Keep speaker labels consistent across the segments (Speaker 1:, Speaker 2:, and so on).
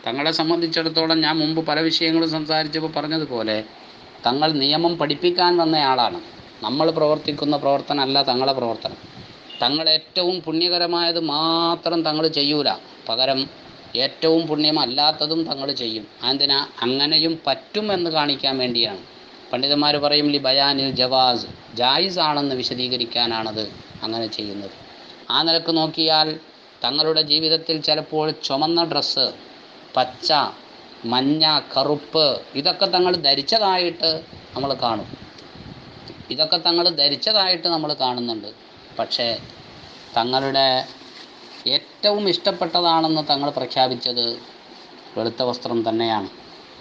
Speaker 1: തങ്ങളെ സംബന്ധിച്ചിടത്തോളം ഞാൻ മുമ്പ് പല വിഷയങ്ങളും സംസാരിച്ചപ്പോൾ പറഞ്ഞതുപോലെ തങ്ങൾ നിയമം പഠിപ്പിക്കാൻ വന്നയാളാണ് നമ്മൾ പ്രവർത്തിക്കുന്ന പ്രവർത്തനമല്ല തങ്ങളെ പ്രവർത്തനം തങ്ങൾ ഏറ്റവും പുണ്യകരമായത് മാത്രം തങ്ങൾ ചെയ്യൂല പകരം ഏറ്റവും പുണ്യമല്ലാത്തതും തങ്ങൾ ചെയ്യും എന്തിനാ അങ്ങനെയും പറ്റുമെന്ന് കാണിക്കാൻ വേണ്ടിയാണ് പണ്ഡിതന്മാർ പറയും ലി ബയാനിൽ ജവാസ് ജായിസ് ആണെന്ന് വിശദീകരിക്കാനാണത് അങ്ങനെ ചെയ്യുന്നത് ആ നിലക്ക് നോക്കിയാൽ തങ്ങളുടെ ജീവിതത്തിൽ ചിലപ്പോൾ ചുമന്ന ഡ്രസ്സ് പച്ച മഞ്ഞ കറുപ്പ് ഇതൊക്കെ തങ്ങൾ ധരിച്ചതായിട്ട് നമ്മൾ കാണും ഇതൊക്കെ തങ്ങൾ ധരിച്ചതായിട്ട് നമ്മൾ കാണുന്നുണ്ട് പക്ഷേ തങ്ങളുടെ ഏറ്റവും ഇഷ്ടപ്പെട്ടതാണെന്ന് തങ്ങൾ പ്രഖ്യാപിച്ചത് വെളുത്ത വസ്ത്രം തന്നെയാണ്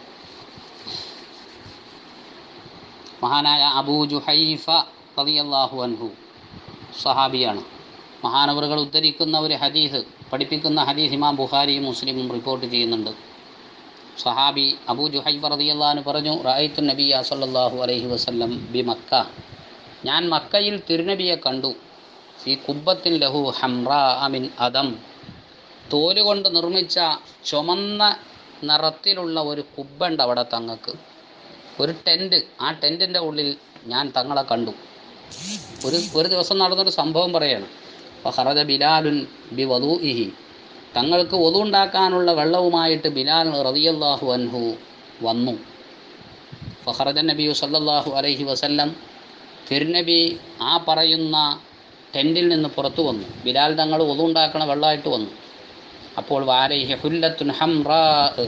Speaker 1: മഹാനായ അബൂ ജുഹൈഫ റളിയല്ലാഹു അൻഹു സഹാബിയാണ് മഹാനവറുകൾ ഉദ്ധരിക്കുന്ന ഒരു ഹദീസ് പഠിപ്പിക്കുന്ന ഹദീസ് ഇമാം ബുഖാരിയും മുസ്ലിമും റിപ്പോർട്ട് ചെയ്യുന്നുണ്ട് സഹാബി അബൂ ജുഹൈഫ റളിയല്ലാഹു പറഞ്ഞു റായിത്തു നബിയ സല്ലല്ലാഹു അലൈഹി വസല്ലം ബി മക്ക ഞാൻ മക്കയിൽ തിരുനബിയെ കണ്ടു ഈ കുബ്ബത്തിൻ ലഹു ഹംറാ അമിൻ അദം തോലുകൊണ്ട് നിർമ്മിച്ച ചുമന്ന നിറത്തിലുള്ള ഒരു കുബ്ബുണ്ട് അവിടെ തങ്ങൾക്ക് ഒരു ടെൻറ്റ് ആ ടെൻറ്റിൻ്റെ ഉള്ളിൽ ഞാൻ തങ്ങളെ കണ്ടു ഒരു ഒരു ദിവസം നടന്നൊരു സംഭവം പറയാണ് ഫഹറജ ബിലാലുൻ ബി വധൂഇഹി തങ്ങൾക്ക് ഒതു ഉണ്ടാക്കാനുള്ള വെള്ളവുമായിട്ട് ബിലാൽ റളിയല്ലാഹു അൻഹു വന്നു ഫഹറജ നബിയു സല്ലല്ലാഹു അലൈഹി വസല്ലം തിരുനബി ആ പറയുന്ന ടെൻറ്റിൽ നിന്ന് പുറത്തു വന്നു ബിലാൽ തങ്ങൾ ഒതു ഉണ്ടാക്കണ വെള്ളമായിട്ട് വന്നു അപ്പോൾ വാലൈഹി ഹുല്ലത്തുൻ ഹംറാ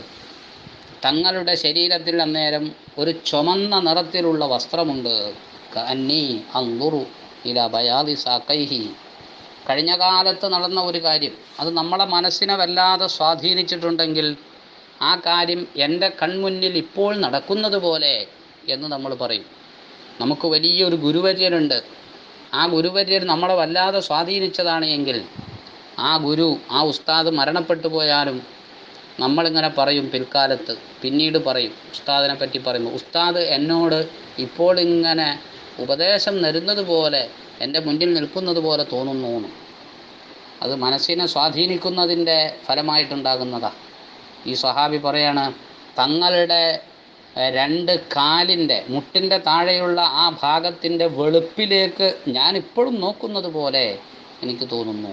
Speaker 1: തങ്ങളുടെ ശരീരത്തിൽ അന്നേരം ഒരു ചുമന്ന നിറത്തിലുള്ള വസ്ത്രമുണ്ട് കന്നി അന്തുറു ഇല ബയാദി സാക്കൈഹി കഴിഞ്ഞ കാലത്ത് നടന്ന ഒരു കാര്യം അത് നമ്മളെ മനസ്സിനെ വല്ലാതെ സ്വാധീനിച്ചിട്ടുണ്ടെങ്കിൽ ആ കാര്യം എൻ്റെ കൺമുന്നിൽ ഇപ്പോൾ നടക്കുന്നത് പോലെ എന്ന് നമ്മൾ പറയും നമുക്ക് വലിയൊരു ഗുരുവര്യനുണ്ട് ആ ഗുരുവര്യർ നമ്മളെ വല്ലാതെ സ്വാധീനിച്ചതാണ് എങ്കിൽ ആ ഗുരു ആ ഉസ്താദ് മരണപ്പെട്ടു പോയാലും നമ്മളിങ്ങനെ പറയും പിൽക്കാലത്ത് പിന്നീട് പറയും ഉസ്താദിനെ പറ്റി പറയുമ്പോൾ ഉസ്താദ് എന്നോട് ഇപ്പോൾ ഇങ്ങനെ ഉപദേശം തരുന്നത് പോലെ എൻ്റെ മുന്നിൽ നിൽക്കുന്നത് പോലെ തോന്നുന്നു എന്ന്. അത് മനസ്സിനെ സ്വാധീനിക്കുന്നതിൻ്റെ ഫലമായിട്ടുണ്ടാകുന്നതാ ഈ സ്വഹാബി പറയാണ് തങ്ങളുടെ എഹ്, രണ്ട് കാലിൻ്റെ മുട്ടിൻ്റെ താഴെയുള്ള ആ ഭാഗത്തിൻ്റെ വെളുപ്പിലേക്ക് ഞാൻ ഇപ്പോഴും നോക്കുന്നത് പോലെ എനിക്ക് തോന്നുന്നു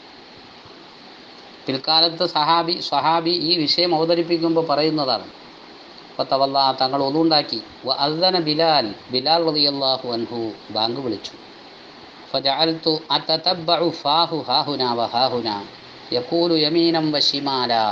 Speaker 1: പിൽക്കാലത്ത് സഹാബി സ്വഹാബി ഈ വിഷയം അവതരിപ്പിക്കുമ്പോൾ പറയുന്നതാണ് അപ്പോൾ തവല്ല തങ്ങൾ ഒതുണ്ടാക്കി അദ്ദന ബിലാൽ ബിലാൽ റളിയല്ലാഹു അൻഹു ബാങ്ക് വിളിച്ചു فجعلت أتتبع فاه هاهنا وهاهنا يقول يمينا وشمالا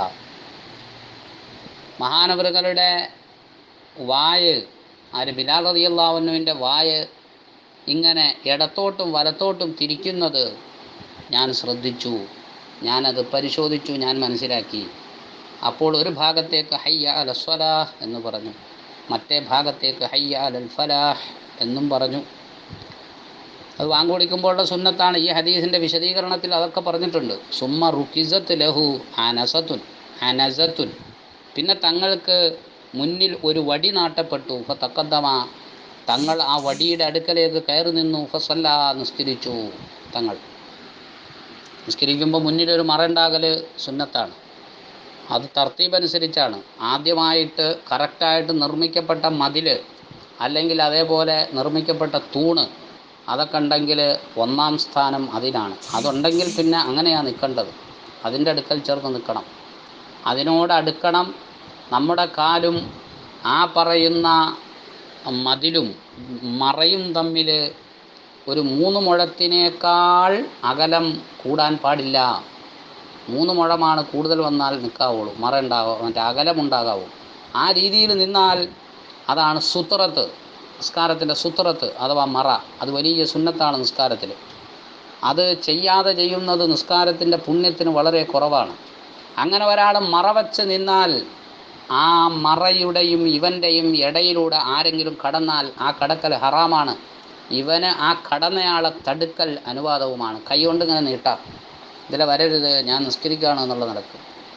Speaker 1: മഹാനവറുകളുടെ വായ് ആര് ബിലാൽ റളിയല്ലാഹുവിൻ്റെ വായ് ഇങ്ങനെ ഇടത്തോട്ടും വലത്തോട്ടും തിരിക്കുന്നത് ഞാൻ ശ്രദ്ധിച്ചു ഞാനത് പരിശോധിച്ചു ഞാൻ മനസ്സിലാക്കി അപ്പോൾ ഒരു ഭാഗത്തേക്ക് ഹയ്യ അൽ സ്വലാഹ് എന്ന് പറഞ്ഞു മറ്റേ ഭാഗത്തേക്ക് ഹയ്യ അൽ ഫലാഹ് എന്നും പറഞ്ഞു അത് വാങ്ങുകൊടുക്കുമ്പോഴുള്ള സുന്നത്താണ് ഈ ഹദീസിൻ്റെ വിശദീകരണത്തിൽ അതൊക്കെ പറഞ്ഞിട്ടുണ്ട് സുമ്മ റുക്കിസത്ത് ലഹു അനസത്തുൻ അനസത്തുൻ പിന്നെ തങ്ങൾക്ക് മുന്നിൽ ഒരു വടി നാട്ടപ്പെട്ടു ഫ തക്കദ്ദമ തങ്ങൾ ആ വടിയുടെ അടുക്കലേക്ക് കയറി നിന്നു ഫസല്ല നിസ്കരിച്ചു തങ്ങൾ നിസ്കരിക്കുമ്പോൾ മുന്നിലൊരു മറയുണ്ടാകൽ സുന്നത്താണ് അത് തർത്തീബ് അനുസരിച്ചാണ് ആദ്യമായിട്ട് കറക്റ്റായിട്ട് നിർമ്മിക്കപ്പെട്ട മതിൽ അല്ലെങ്കിൽ അതേപോലെ നിർമ്മിക്കപ്പെട്ട തൂണ് അതൊക്കെ ഉണ്ടെങ്കിൽ ഒന്നാം സ്ഥാനം അതിനാണ് അതുണ്ടെങ്കിൽ പിന്നെ അങ്ങനെയാണ് നിൽക്കേണ്ടത് അതിൻ്റെ അടുക്കൽ ചേർന്ന് നിൽക്കണം അതിനോട് അടുക്കണം നമ്മുടെ കാലും ആ പറയുന്ന മതിലും മറയും തമ്മിൽ ഒരു മൂന്ന് മുഴത്തിനേക്കാൾ അകലം കൂടാൻ പാടില്ല മൂന്ന് മുഴമാണ് കൂടുതൽ വന്നാൽ നിൽക്കാവുള്ളൂ മറ ഉണ്ടാവുക മറ്റേ അകലമുണ്ടാകാവൂ ആ രീതിയിൽ നിന്നാൽ അതാണ് സുത്രത്ത് നിസ്കാരത്തിൻ്റെ സുത്രത്ത് അഥവാ മറ അത് വലിയ സുന്നത്താണ് നിസ്കാരത്തിൽ അത് ചെയ്യാതെ ചെയ്യുന്നത് നിസ്കാരത്തിൻ്റെ പുണ്യത്തിന് വളരെ കുറവാണ് അങ്ങനെ ഒരാൾ മറ വച്ച് നിന്നാൽ ആ മറയുടെയും ഇവൻ്റെയും ഇടയിലൂടെ ആരെങ്കിലും കടന്നാൽ ആ കടക്കൽ ഹറാമാണ് ഇവന് ആ കടന്നയാളെ തടുക്കൽ അനുവാദവുമാണ് കൈകൊണ്ട് ഇങ്ങനെ നീട്ടാം ഇതിലെ വരരുത് ഞാൻ നിസ്കരിക്കുകയാണ് എന്നുള്ള നടക്കും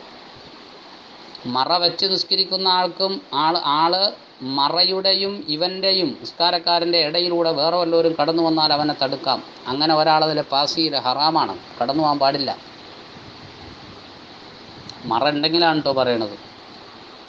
Speaker 1: മറ വെച്ച് നിസ്കരിക്കുന്ന ആൾക്കും ആൾ ആള് മറയുടെയും ഇവൻ്റെയും നിസ്കാരക്കാരൻ്റെ ഇടയിലൂടെ വേറെ വല്ലവരും കടന്നു വന്നാൽ അവനെ തടുക്കാം അങ്ങനെ ഒരാളതിൽ പാസ് ചെയ്ത് ഹറാമാണ് കടന്നു പോകാൻ പാടില്ല മറ ഉണ്ടെങ്കിലാണ് കേട്ടോ പറയണത്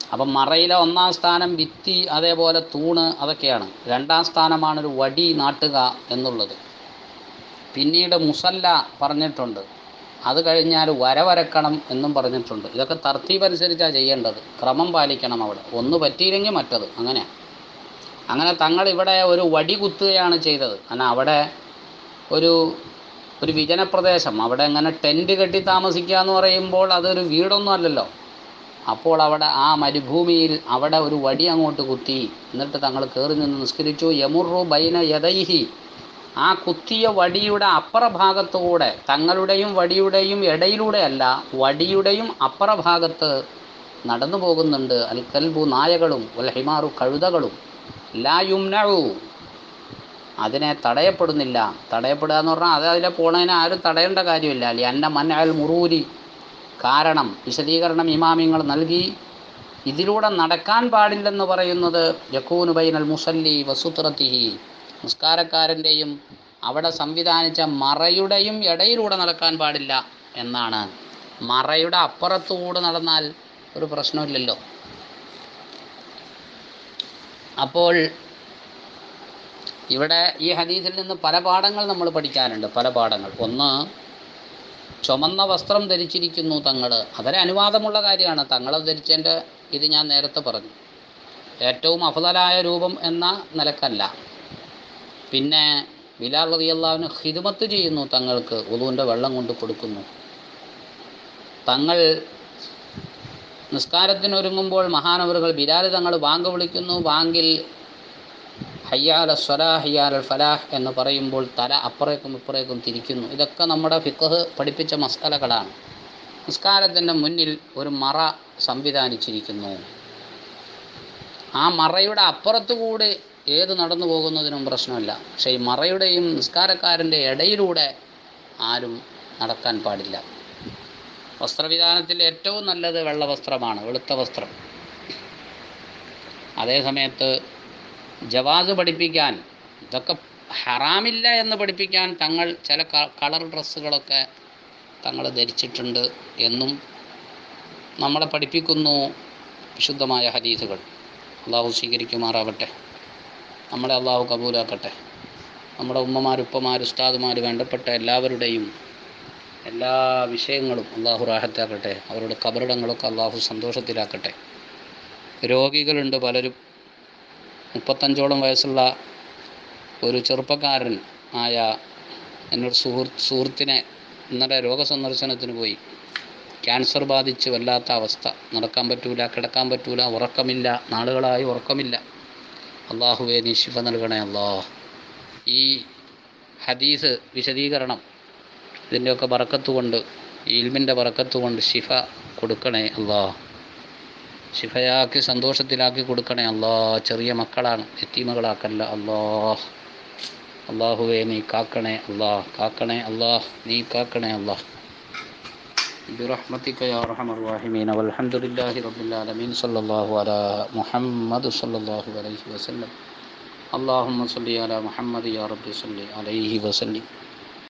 Speaker 1: അപ്പം മറയിലെ ഒന്നാം സ്ഥാനം ഭിത്തി അതേപോലെ തൂണ് അതൊക്കെയാണ് രണ്ടാം സ്ഥാനമാണ് ഒരു വടി നാട്ടുക എന്നുള്ളത് പിന്നീട് മുസല്ല പറഞ്ഞിട്ടുണ്ട് അത് കഴിഞ്ഞാൽ വര വരക്കണം എന്നും പറഞ്ഞിട്ടുണ്ട് ഇതൊക്കെ തർത്തീബ് അനുസരിച്ചാണ് ചെയ്യേണ്ടത് ക്രമം പാലിക്കണം അവിടെ ഒന്ന് പറ്റിയില്ലെങ്കിൽ മറ്റത് അങ്ങനെ അങ്ങനെ തങ്ങൾ ഇവിടെ ഒരു വടി കുത്തുകയാണ് ചെയ്തത് കാരണം അവിടെ ഒരു ഒരു വിജനപ്രദേശം അവിടെ ഇങ്ങനെ ടെൻറ്റ് കെട്ടി താമസിക്കുക എന്ന് പറയുമ്പോൾ അതൊരു വീടൊന്നും അല്ലല്ലോ അപ്പോൾ അവിടെ ആ മരുഭൂമിയിൽ അവിടെ ഒരു വടി അങ്ങോട്ട് കുത്തി എന്നിട്ട് തങ്ങൾ കയറി നിന്ന് നിസ്കരിച്ചു യമുറു ബൈന യദൈഹി ആ കുത്തിയ വടിയുടെ അപ്പുറ ഭാഗത്തുകൂടെ തങ്ങളുടെയും വടിയുടെയും ഇടയിലൂടെ അല്ല വടിയുടെയും അപ്പുറ ഭാഗത്ത് നടന്നു പോകുന്നുണ്ട് അൽ കൽബു നായകളും വൽ ഹിമാറു കഴുതകളും ലാ യുംനഉ അതിനെ തടയപ്പെടുന്നില്ല തടയപ്പെടുക എന്ന് പറഞ്ഞാൽ അത് അതിലെ പോണതിനെ ആരും തടയേണ്ട കാര്യമില്ല അല്ലെ അന്ന മന്നൽ മുറൂരി കാരണം വിശദീകരണം ഇമാമിങ്ങൾ നൽകി ഇതിലൂടെ നടക്കാൻ പാടില്ലെന്ന് പറയുന്നത് യക്കൂനു ബൈനൽ മുസല്ലി വസുത്രത്തിഹി നിസ്കാരക്കാരൻ്റെയും അവിടെ സംവിധാനിച്ച മറയുടെയും ഇടയിലൂടെ നടക്കാൻ പാടില്ല എന്നാണ് മറയുടെ അപ്പുറത്തുകൂടെ നടന്നാൽ ഒരു പ്രശ്നമില്ലല്ലോ അപ്പോൾ ഇവിടെ ഈ ഹദീസിൽ നിന്ന് പല പാഠങ്ങൾ നമ്മൾ പഠിക്കാനുണ്ട് പല പാഠങ്ങൾ ഒന്ന് ചുമന്ന വസ്ത്രം ധരിച്ചിരിക്കുന്നു തങ്ങൾ അതൊരു അനുവാദമുള്ള കാര്യമാണ് തങ്ങൾ ധരിച്ചതിൻ്റെ ഇത് ഞാൻ നേരത്തെ പറഞ്ഞു ഏറ്റവും അഫദലായ രൂപം എന്ന നിലക്കല്ല പിന്നെ ബിലാൽ റളിയല്ലാഹുവിന് ഹിദ്മത്ത് ചെയ്യുന്നു തങ്ങൾക്ക് ഉളുവിൻ്റെ വെള്ളം കൊണ്ട് കൊടുക്കുന്നു തങ്ങൾ നിസ്കാരത്തിനൊരുങ്ങുമ്പോൾ മഹാനവറുകൾ ബിലാൽ തങ്ങൾ ബാങ്ക് വിളിക്കുന്നു ബാങ്കിൽ ഹയ്യാൽ സ്വലാ ഹയ്യാൽ ഫലാഹ് എന്ന് പറയുമ്പോൾ തല അപ്പുറേക്കും ഇപ്പുറേക്കും തിരിക്കുന്നു ഇതൊക്കെ നമ്മുടെ ഫിഖ് പഠിപ്പിച്ച മസാലകളാണ് നിസ്കാരത്തിൻ്റെ മുന്നിൽ ഒരു മറ സംവിധാനിച്ചിരിക്കുന്നു ആ മറയുടെ അപ്പുറത്തുകൂടി ഏത് നടന്നു പോകുന്നതിനും പ്രശ്നമില്ല പക്ഷേ ഈ മറയുടെയും നിസ്കാരക്കാരൻ്റെ ഇടയിലൂടെ ആരും നടക്കാൻ പാടില്ല വസ്ത്രവിധാനത്തിൽ ഏറ്റവും നല്ലത് വെള്ള വസ്ത്രമാണ് വെളുത്ത വസ്ത്രം അതേ സമയത്ത് ജവാസ് പഠിപ്പിക്കാൻ ഇതൊക്കെ ഹറാമില്ല എന്ന് പഠിപ്പിക്കാൻ തങ്ങൾ ചില ക- കളർ ഡ്രസ്സുകളൊക്കെ തങ്ങൾ ധരിച്ചിട്ടുണ്ട് എന്നും നമ്മളെ പഠിപ്പിക്കുന്നു വിശുദ്ധമായ ഹദീസുകൾ അള്ളാഹു സ്വീകരിക്കുമാറാവട്ടെ നമ്മളെ അള്ളാഹു കബൂലാക്കട്ടെ നമ്മുടെ ഉമ്മമാർ ഉപ്പമാർ ഉസ്താദുമാർ വേണ്ടപ്പെട്ട എല്ലാവരുടെയും എല്ലാ വിഷയങ്ങളും അള്ളാഹു റാഹത്താക്കട്ടെ അവരുടെ കബറിടങ്ങളൊക്കെ അള്ളാഹു സന്തോഷത്തിലാക്കട്ടെ രോഗികളുണ്ട് പലരും മുപ്പത്തഞ്ചോളം വയസ്സുള്ള ഒരു ചെറുപ്പക്കാരൻ ആയ എന്നൊരു സുഹൃത്ത് സുഹൃത്തിനെ ഇന്നലെ രോഗസന്ദർശനത്തിന് പോയി ക്യാൻസർ ബാധിച്ച് വല്ലാത്ത അവസ്ഥ നടക്കാൻ പറ്റൂല കിടക്കാൻ പറ്റൂല ഉറക്കമില്ല നാളുകളായി ഉറക്കമില്ല അള്ളാഹുവേ നീ ശിഫ നൽകണേ അല്ലാ ഈ ഹദീസ് വിശദീകരണം ഇതിൻ്റെയൊക്കെ ബറക്കത്ത് കൊണ്ട് ഈ ഇൽമിൻ്റെ ബറക്കത്ത് കൊണ്ട് ശിഫ കൊടുക്കണേ അല്ലാ ശിഫയാക്കി സന്തോഷത്തിലാക്കി കൊടുക്കണേ അല്ലാ ചെറിയ മക്കളാണ് എത്തീമകളാക്കല്ല അല്ലാ അള്ളാഹുവേ നീ കാക്കണേ അല്ലാ കാക്കണേ അല്ലാ നീ കാക്കണേ അല്ലാ برحمتك يا أرحم الراحمين والحمد لله رب العالمين صلى الله على محمد صلى الله عليه وسلم اللهم صل على محمد يا رب صل عليه وسلم